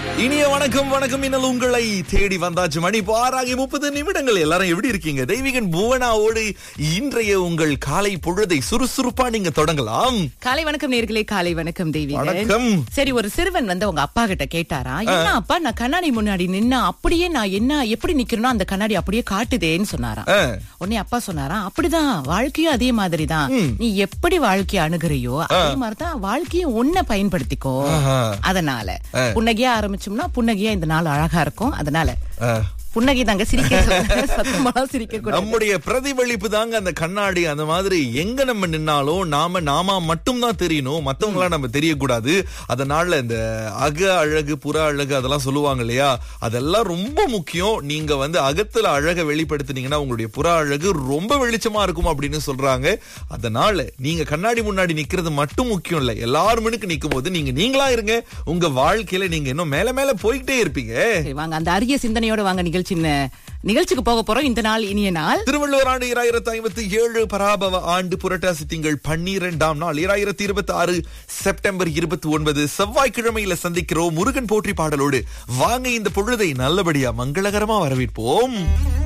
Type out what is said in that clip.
இனிய வணக்கம் வணக்கம் இன்னல் உங்களை தேடி வந்தாச்சு மணி பாராகி முப்பது நிமிடங்கள் எல்லாரும் எப்படி இருக்கீங்க தெய்வீகன் புவனாவோடு இன்றைய உங்கள் காலை பொழுதை சுறுசுறுப்பா நீங்க தொடங்கலாம் காலை வணக்கம் நேர்களே காலை வணக்கம் தேவிகன் வணக்கம். சரி ஒரு சிறுவன் வந்து உங்க அப்பா கிட்ட கேட்டாரா என்ன அப்பா நான் கண்ணாடி முன்னாடி நின்னா அப்படியே நான் என்ன எப்படி நிக்கிறேனோ அந்த கண்ணாடி அப்படியே காட்டுதேன்னு சொன்னாராம் ஆ. உடனே அப்பா சொன்னாராம் அப்படிதான் வாழ்க்கையும் அதே மாதிரிதான் நீ எப்படி வாழ்க்கைய அணுகுறியோ அதே மாதிரிதான் வாழ்க்கையும் ஒன்ன பயன்படுத்திக்கோ ஆஹா. அதனால புன்னகையா ஆரம்பிச்சோம்னா புன்னகையா இந்த நாள் அழகா இருக்கும் அதனால ஆ. புன்னகை தாங்க சிரிக்க சத்தமெல்லாம் சிரிக்க கூடாது நம்முடைய பிரதிபலிப்பு தாங்க அந்த கண்ணாடி அந்த மாதிரி எங்க நம்ம நின்னாலும் நாம நாம மட்டும் தான் தெரியணும் மத்தவங்களா நம்ம தெரியக்கூடாது அதனால இந்த அக அழகு புற அழகு அதெல்லாம் சொல்லுவாங்க இல்லையா அதெல்லாம் ரொம்ப முக்கியம் நீங்க வந்து அகத்துல அழகை வெளிப்படுத்துனீங்கன்னா உங்களுடைய புற அழகு ரொம்ப வெளிச்சமா இருக்கும் அப்படின்னு சொல்றாங்க அதனால நீங்க கண்ணாடி முன்னாடி நிக்கிறது மட்டும் முக்கியம் இல்ல எல்லாரும் மணிக்கு நிக்கும் போது நீங்க நீங்களா இருங்க உங்க வாழ்க்கையில நீங்க இன்னும் மேல மேல போய்கிட்டே இருப்பீங்க சரி, வாங்க அந்த அரிய சிந்தனையோட வாங்க நிகழ்ச்சி நிகழ்ச்சிக்கு போக போறோம் இந்த நாள் இனிய நாள் திருவள்ளுவர் ஆண்டு இராயிரத்தி ஐம்பத்தி ஏழு பராபவ ஆண்டு புரட்டாசி திங்கள் பன்னிரெண்டாம் நாள் இராயிரத்தி இருபத்தி ஆறு செப்டம்பர் இருபத்தி ஒன்பது செவ்வாய்க்கிழமையில சந்திக்கிறோம் முருகன் போற்றி பாடலோடு வாங்க இந்த பொழுதை நல்லபடியா மங்களகரமா வரவேற்போம்